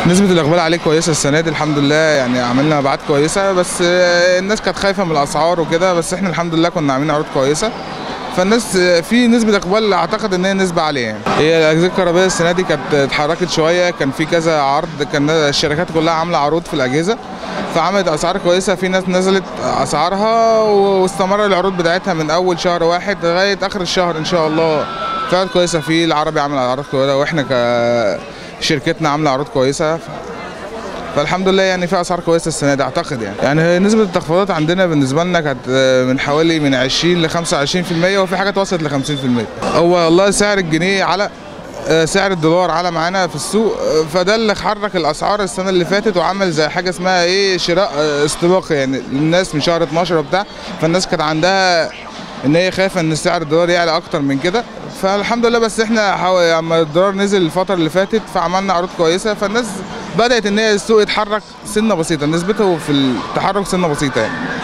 نسبة الإقبال عليه كويسة السنة دي الحمد لله يعني عملنا مبيعات كويسة بس آه، الناس كانت خايفة من الأسعار وكده بس احنا الحمد لله كنا عاملين عروض كويسة فالناس آه، في نسبة إقبال أعتقد إن هي نسبة عالية يعني. هي الأجهزة الكهربائية السنة دي كانت اتحركت شوية كان في كذا عرض كان الشركات كلها عاملة عروض في الأجهزة فعملت أسعار كويسة في ناس نزلت أسعارها واستمر العروض بتاعتها من أول شهر واحد لغاية آخر الشهر إن شاء الله فعلا كويسة في العربي عامل عروض كويسة وإحنا كشركتنا عاملة عروض كويسة فالحمد لله يعني في اسعار كويسه السنه دي اعتقد يعني يعني هي نسبه التخفيضات عندنا بالنسبه لنا كانت آه، من حوالي من 20 ل 25% وفي حاجات وصلت ل 50% هو والله سعر الجنيه على آه، سعر الدولار على معانا في السوق آه، فده اللي حرك الاسعار السنه اللي فاتت وعمل زي حاجه اسمها ايه شراء آه، استباقي يعني للناس من شهر 12 وبتاع فالناس كانت عندها ان هي خايفه ان سعر الدولار يعلى اكتر من كده فالحمد لله بس احنا حاول اما الدولار نزل الفتره اللي فاتت فعملنا عروض كويسه فالناس بدات ان هي السوق يتحرك سنه بسيطه نسبته في التحرك سنه بسيطه يعني